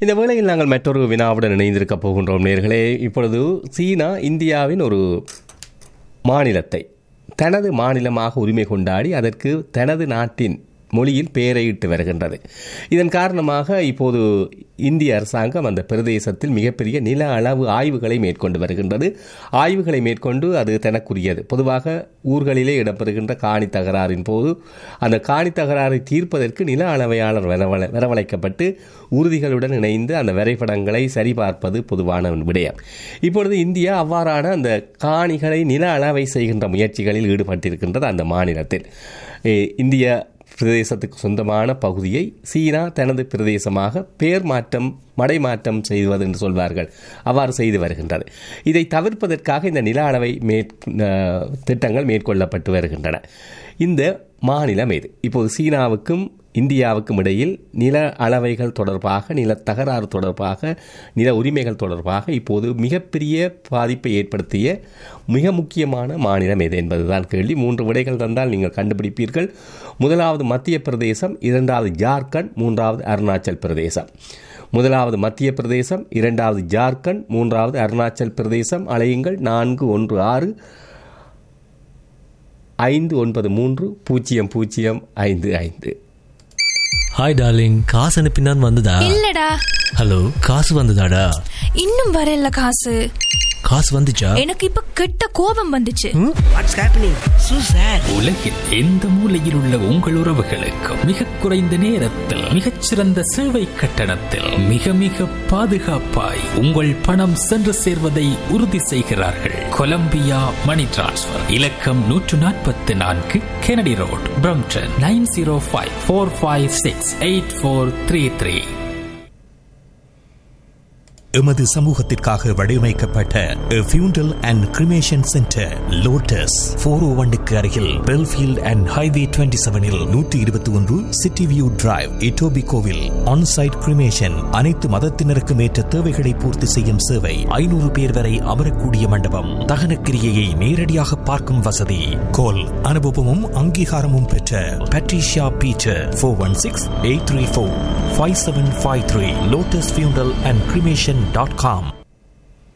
இந்த வேளையில் நாங்கள் மற்றொரு வினாவுடன் இணைந்திருக்க போகின்றோம் நேர்களே இப்பொழுது சீனா இந்தியாவின் ஒரு மாநிலத்தை தனது மாநிலமாக உரிமை கொண்டாடி அதற்கு தனது நாட்டின் மொழியில் பெயரையிட்டு வருகின்றது இதன் காரணமாக இப்போது இந்திய அரசாங்கம் அந்த பிரதேசத்தில் மிகப்பெரிய நில அளவு ஆய்வுகளை மேற்கொண்டு வருகின்றது ஆய்வுகளை மேற்கொண்டு அது தனக்குரியது பொதுவாக ஊர்களிலே இடம்பெறுகின்ற காணி தகராறின் போது அந்த காணி தகராறை தீர்ப்பதற்கு நில அளவையாளர் வரவழை வரவழைக்கப்பட்டு உறுதிகளுடன் இணைந்து அந்த வரைபடங்களை சரிபார்ப்பது பொதுவான விடயம் இப்பொழுது இந்தியா அவ்வாறான அந்த காணிகளை நில அளவை செய்கின்ற முயற்சிகளில் ஈடுபட்டிருக்கின்றது அந்த மாநிலத்தில் எ, இந்திய பிரதேசத்துக்கு சொந்தமான பகுதியை சீனா தனது பிரதேசமாக பெயர் மாற்றம் மடைமாற்றம் செய்வது என்று சொல்வார்கள் அவ்வாறு செய்து வருகின்றது இதை தவிர்ப்பதற்காக இந்த நில அளவை மேற் அஹ், திட்டங்கள் மேற்கொள்ளப்பட்டு வருகின்றன இந்த மாநிலம் இது இப்போது சீனாவுக்கும் இந்தியாவுக்கும் இடையில் நில அளவைகள் தொடர்பாக நில தகராறு தொடர்பாக நில உரிமைகள் தொடர்பாக இப்போது மிகப்பெரிய பாதிப்பை ஏற்படுத்திய மிக முக்கியமான மாநிலம் எது என்பதுதான் கேள்வி மூன்று விடைகள் தந்தால் நீங்கள் கண்டுபிடிப்பீர்கள் முதலாவது மத்திய பிரதேசம் இரண்டாவது ஜார்க்கண்ட் மூன்றாவது அருணாச்சல் பிரதேசம் முதலாவது மத்திய பிரதேசம் இரண்டாவது ஜார்க்கண்ட் மூன்றாவது அருணாச்சல் பிரதேசம் அலையுங்கள் நான்கு ஒன்று ஆறு ஐந்து ஒன்பது மூன்று பூஜ்ஜியம் பூஜ்ஜியம் ஐந்து ஐந்து ஹாய் டார்லிங் காசு அனுப்பினான் வந்ததா இல்லடா ஹலோ காசு வந்ததாடா இன்னும் வரல காசு காசு வந்துச்சா எனக்கு இப்ப கெட்ட கோபம் வந்துச்சு வாட்ஸ் ஹேப்பனிங் சூ சார் உலகில் எந்த மூலையில் உள்ள உங்கள் உறவுகளுக்கும் மிக குறைந்த நேரத்தில் மிகச்சிறந்த சேவை கட்டணத்தில் மிக மிக பாதுகாப்பாய் உங்கள் பணம் சென்று சேர்வதை உறுதி செய்கிறார்கள் கொலம்பியா மணி டிரான்ஸ்ஃபர் இலக்கம் நூற்று நாற்பத்தி நான்கு Kennedy road Brampton nine zero five four five six eight four three three எமது சமூகத்திற்காக வடிவமைக்கப்பட்ட funeral and cremation centre lotus four oh ஒன்னுக்கு அருகில் பெல்ஃபீல்ட் அண்ட் ஹைவே டுவெண்ட்டி செவனில் நூற்றி இருபத்தி ஒன்று சிட்டி வியூ டிரைவ் இட்டோபி கோவில் ஆன்சைட் கிரிமேஷன் அனைத்து மதத்தினருக்கும் ஏற்ற தேவைகளை பூர்த்தி செய்யும் சேவை ஐநூறு பேர் வரை அமரக்கூடிய மண்டபம் தகன கிரியையை நேரடியாக பார்க்கும் வசதி கோல் அனுபவமும் அங்கீகாரமும் பெற்ற Patricia Peter four one six eight three four five seven five three lotus funeral and cremation dot com